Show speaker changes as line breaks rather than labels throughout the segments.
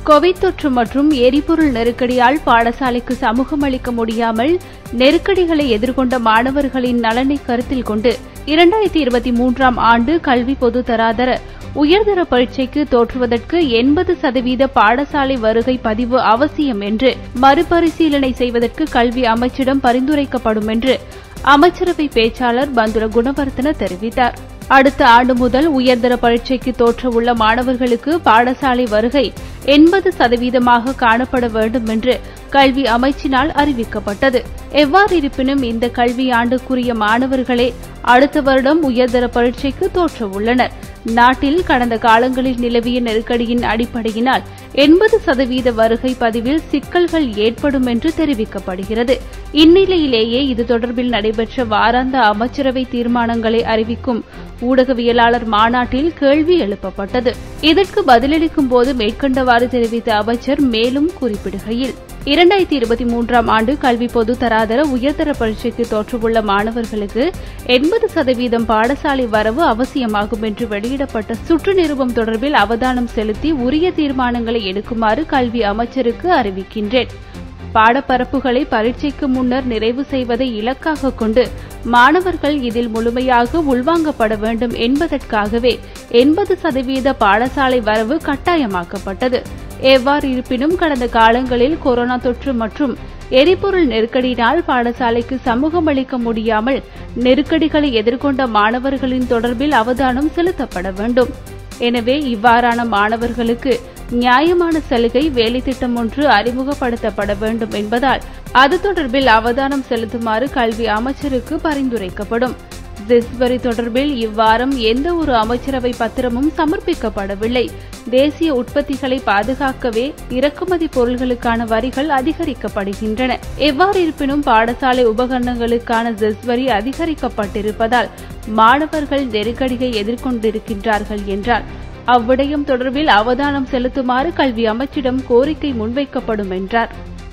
Covid தொற்று மற்றும் எரிபொருள் நெருக்கடியால் பாடசாலைக்கு சமூகம் அளிக்க முடியாமல் நெருக்கடிகளை எதிர்கொண்ட மாணவர்களின் நலனை கருத்தில் கொண்டு இரண்டாயிரத்தி இருபத்தி மூன்றாம் ஆண்டு கல்வி பொது தராதர உயர்தர பரீட்சைக்கு தோற்றுவதற்கு எண்பது சதவீத பாடசாலை வருகை பதிவு அவசியம் என்று மறுபரிசீலனை செய்வதற்கு கல்வி அமைச்சிடம் பரிந்துரைக்கப்படும் என்று அமைச்சரவை பேச்சாளர் பந்துல குணவர்த்தன தெரிவித்தார் அடுத்த ஆண்டு முதல் உயர்தர பரீட்சைக்கு தோற்றவுள்ள மாணவர்களுக்கு பாடசாலை வருகை எண்பது சதவீதமாக காணப்பட வேண்டும் என்று கல்வி அமைச்சினால் அறிவிக்கப்பட்டது எவ்வாறு இருப்பினும் இந்த கல்வியாண்டுக்குரிய மாணவர்களே அடுத்த வருடம் உயர்தர பரீட்சைக்கு தோற்றவுள்ளனர் நாட்டில் கடந்த காலங்களில் நிலவிய நெருக்கடியின் அடிப்படையினால் எண்பது சதவீத வருகை பதிவில் சிக்கல்கள் ஏற்படும் என்று தெரிவிக்கப்படுகிறது இந்நிலையிலேயே இது தொடர்பில் நடைபெற்ற வாராந்த அமைச்சரவை தீர்மானங்களை அறிவிக்கும் ஊடகவியலாளர் மாநாட்டில் கேள்வி எழுப்பப்பட்டது இதற்கு பதிலளிக்கும் போது மேற்கண்டவாறு தெரிவித்த அமைச்சர் மேலும் குறிப்பிடுகையில் இரண்டாயிரத்தி இருபத்தி மூன்றாம் ஆண்டு கல்வி பொது தராதர உயர்தர பரீட்சைக்கு தோற்றவுள்ள மாணவர்களுக்கு எண்பது சதவீதம் பாடசாலை வரவு அவசியமாகும் என்று வெளியிடப்பட்ட சுற்று நிருபம் தொடர்பில் அவதானம் செலுத்தி உரிய தீர்மானங்களை எடுக்குமாறு கல்வி அமைச்சருக்கு அறிவிக்கின்றேன் பாடப்பரப்புகளை பரீட்சைக்கு முன்னர் நிறைவு செய்வதை இலக்காக கொண்டு மாணவர்கள் இதில் முழுமையாக உள்வாங்கப்பட வேண்டும் என்பதற்காகவே எண்பது சதவீத பாடசாலை வரவு கட்டாயமாக்கப்பட்டது எவ்வாறு இருப்பினும் கடந்த காலங்களில் கொரோனா தொற்று மற்றும் எரிபொருள் நெருக்கடியினால் பாடசாலைக்கு சமூகம் அளிக்க முடியாமல் நெருக்கடிகளை எதிர்கொண்ட மாணவர்களின் தொடர்பில் அவதானம் செலுத்தப்பட வேண்டும் எனவே இவ்வாறான மாணவர்களுக்கு நியாயமான சலுகை வேலை திட்டம் ஒன்று அறிமுகப்படுத்தப்பட வேண்டும் என்பதால் அது தொடர்பில் அவதானம் செலுத்துமாறு கல்வி அமைச்சருக்கு பரிந்துரைக்கப்படும் ஜிஸ் வரி தொடர்பில் இவ்வாரம் எந்த ஒரு அமைச்சரவை பத்திரமும் சமர்ப்பிக்கப்படவில்லை தேசிய உற்பத்திகளை பாதுகாக்கவே இறக்குமதி பொருள்களுக்கான வரிகள் அதிகரிக்கப்படுகின்றன எவ்வாறு இருப்பினும் பாடசாலை உபகரணங்களுக்கான ஜெஸ் வரி அதிகரிக்கப்பட்டிருப்பதால் மாணவர்கள் நெருக்கடியை எதிர்கொண்டிருக்கின்றார்கள் என்றார் அவ்விடயம் தொடர்பில் அவதானம் செலுத்துமாறு கல்வி அமைச்சிடம் கோரிக்கை முன்வைக்கப்படும் என்றார்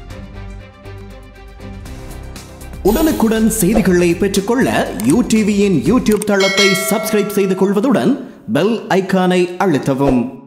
உடனுக்குடன் செய்திகளை பெற்றுக்கொள்ள யூ டிவியின் யூடியூப் தளத்தை சப்ஸ்கிரைப் செய்து கொள்வதுடன் பெல் ஐக்கானை அழுத்தவும்